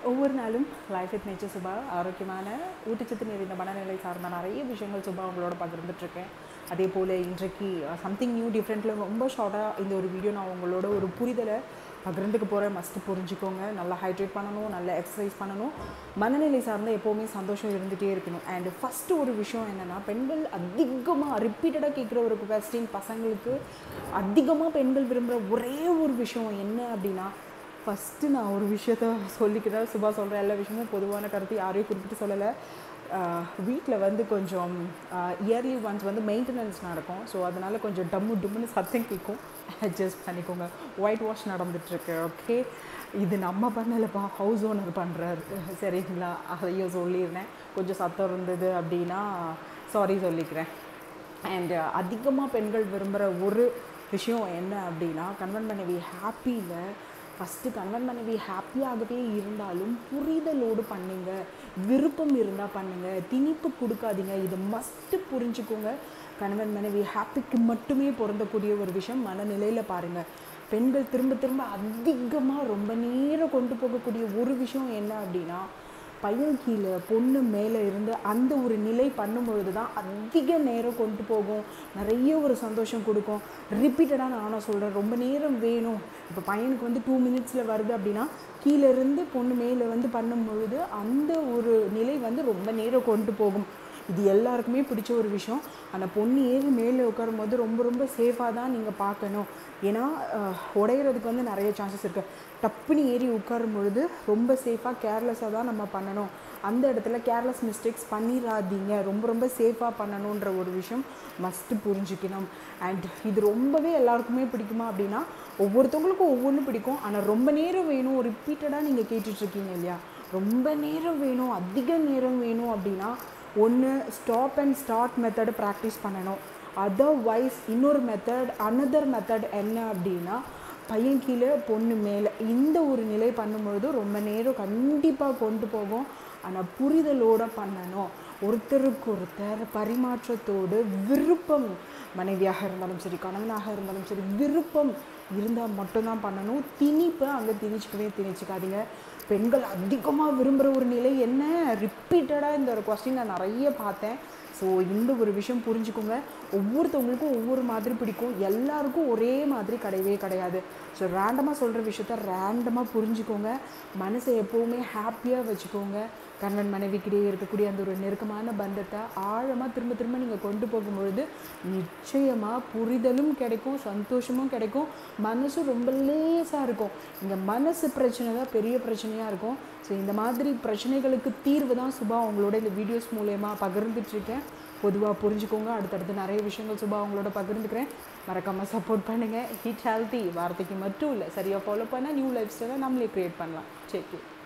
ஒவ்வொரு நாளும் life with nature Subha ஆரோக்கியமான ஊட்டச்சத்து நிறைந்த மனநிலை சார்ந்த நிறைய விஷயங்கள் சுபா உங்களோட பகிர்ந்துட்டுருக்கேன் அதே போல் இன்றைக்கு சம்திங் நியூ டிஃப்ரெண்ட்டில் ரொம்ப ஷார்ட்டாக இந்த ஒரு வீடியோ நான் உங்களோட ஒரு புரிதலை பகிர்ந்துக்க போகிறேன் மஸ்ட்டு புரிஞ்சுக்கோங்க நல்லா ஹைட்ரேட் பண்ணணும் நல்லா எக்ஸசைஸ் பண்ணணும் மனநிலை சார்ந்த எப்போவுமே சந்தோஷம் இருந்துகிட்டே இருக்கணும் அண்ட் ஃபஸ்ட்டு ஒரு விஷயம் என்னென்னா பெண்கள் அதிகமாக ரிப்பீட்டடாக கேட்குற ஒரு கொஸ்டின் பசங்களுக்கு அதிகமாக பெண்கள் விரும்புகிற ஒரே ஒரு விஷயம் என்ன அப்படின்னா ஃபஸ்ட்டு நான் ஒரு விஷயத்த சொல்லிக்கிறேன் சுபா சொல்கிற எல்லா விஷயமும் பொதுவான கருத்து யாரையும் குறிப்பிட்டு சொல்லலை வீட்டில் வந்து கொஞ்சம் இயர்லி ஒன்ஸ் வந்து மெயின்டெனன்ஸ் நடக்கும் ஸோ அதனால் கொஞ்சம் டம்மு டும்முன்னு சத்தம் கேட்கும் அட்ஜஸ்ட் பண்ணிக்கோங்க ஒயிட் வாஷ் நடந்துட்டுருக்கு ஓகே இது நம்ம பண்ணலப்பா ஹவுஸ் ஓனர் பண்ணுறாரு சரிங்களா அதையும் சொல்லியிருந்தேன் கொஞ்சம் சத்தம் இருந்தது அப்படின்னா சாரி சொல்லிக்கிறேன் அண்ட் அதிகமாக பெண்கள் விரும்புகிற ஒரு விஷயம் என்ன அப்படின்னா கன்வென்ட் மனைவி ஹாப்பியில் ஃபஸ்ட்டு கன்வென்ட் மனைவி ஹாப்பியாகவே இருந்தாலும் புரிதலோடு பண்ணுங்க விருப்பம் இருந்தால் பண்ணுங்கள் திணிப்பு கொடுக்காதீங்க இது மஸ்ட்டு புரிஞ்சுக்கோங்க கணவன் மனைவி ஹாப்பிக்கு மட்டுமே பொருந்தக்கூடிய ஒரு விஷயம் மனநிலையில் பாருங்கள் பெண்கள் திரும்ப திரும்ப அதிகமாக ரொம்ப நேரம் கொண்டு போகக்கூடிய ஒரு விஷயம் என்ன அப்படின்னா பையன் கீழே பொண்ணு மேலே இருந்து அந்த ஒரு நிலை பண்ணும்பொழுது தான் அதிக நேரம் கொண்டு போகும் நிறைய ஒரு சந்தோஷம் கொடுக்கும் ரிப்பீட்டடாக நானும் சொல்கிறேன் ரொம்ப நேரம் வேணும் இப்போ பையனுக்கு வந்து டூ மினிட்ஸில் வருது அப்படின்னா கீழே இருந்து பொண்ணு மேலே வந்து பண்ணும்பொழுது அந்த ஒரு நிலை வந்து ரொம்ப நேரம் கொண்டு போகும் இது எல்லாருக்குமே பிடிச்ச ஒரு விஷயம் அந்த பொண்ணு ஏறி மேலே உட்காரும் போது ரொம்ப ரொம்ப சேஃபாக தான் நீங்கள் பார்க்கணும் ஏன்னா உடையிறதுக்கு வந்து நிறைய சான்சஸ் இருக்குது டப்புன்னு ஏறி உட்காரும் பொழுது ரொம்ப சேஃபாக கேர்லெஸ்ஸாக தான் நம்ம பண்ணணும் அந்த இடத்துல கேர்லெஸ் மிஸ்டேக்ஸ் பண்ணிடாதீங்க ரொம்ப ரொம்ப சேஃபாக பண்ணணுன்ற ஒரு விஷயம் மஸ்ட்டு புரிஞ்சுக்கணும் அண்ட் இது ரொம்பவே எல்லாருக்குமே பிடிக்குமா அப்படின்னா ஒவ்வொருத்தவங்களுக்கும் ஒவ்வொன்றும் பிடிக்கும் ஆனால் ரொம்ப நேரம் வேணும் ரிப்பீட்டடாக நீங்கள் கேட்டுட்ருக்கீங்க இல்லையா ரொம்ப நேரம் வேணும் அதிக நேரம் வேணும் அப்படின்னா ஒன்று stop and start method practice பண்ணணும் அதர்வைஸ் இன்னொரு மெத்தட் அனதர் மெத்தட் என்ன அப்படின்னா பையன் கீழே பொண்ணு மேலே இந்த ஒரு நிலை பண்ணும்பொழுது ரொம்ப நேரம் கண்டிப்பாக கொண்டு போகும் ஆனால் புரிதலோடு பண்ணணும் ஒருத்தருக்கு ஒருத்தர் பரிமாற்றத்தோடு விருப்பம் மனைவியாக இருந்தாலும் சரி கணவனாக இருந்தாலும் சரி விருப்பம் இருந்தால் மட்டும்தான் பண்ணணும் திணிப்பை அங்கே திணிச்சிக்கவே திணிச்சிக்காதீங்க பெண்கள் அதிகமாக விரும்புகிற ஒரு நிலை என்ன ரிப்பீட்டடாக இந்த ஒரு கொஸ்டின் நான் நிறைய பார்த்தேன் ஸோ இந்த ஒரு விஷயம் புரிஞ்சுக்கோங்க ஒவ்வொருத்தவங்களுக்கும் ஒவ்வொரு மாதிரி பிடிக்கும் எல்லாருக்கும் ஒரே மாதிரி கிடையவே கிடையாது ஸோ ரேண்டமாக சொல்கிற விஷயத்த ரேண்டமாக புரிஞ்சுக்கோங்க மனசை எப்போவுமே ஹாப்பியாக வச்சுக்கோங்க கணவன் மனைவிக்கிடையே இருக்கக்கூடிய அந்த ஒரு நெருக்கமான பந்தத்தை ஆழமாக திரும்ப திரும்ப நீங்கள் கொண்டு போகும்பொழுது நிச்சயமாக புரிதலும் கிடைக்கும் சந்தோஷமும் கிடைக்கும் மனசும் ரொம்ப லேசாக இருக்கும் இந்த மனசு பிரச்சனை தான் பெரிய பிரச்சனையாக இருக்கும் ஸோ இந்த மாதிரி பிரச்சனைகளுக்கு தீர்வு தான் சுபா அவங்களோட இந்த வீடியோஸ் மூலயமா பகிர்ந்துட்டுருக்கேன் பொதுவாக புரிஞ்சுக்கோங்க அடுத்தடுத்து நிறைய விஷயங்கள் சுபா அவங்களோட பகிர்ந்துக்கிறேன் மறக்காமல் சப்போர்ட் பண்ணுங்கள் ஹிட் ஹெல்த்தி வார்த்தைக்கு மட்டும் இல்லை சரியாக ஃபாலோ பண்ணால் நியூ லைஃப் ஸ்டைலை நம்மளே க்ரியேட் பண்ணலாம் சரி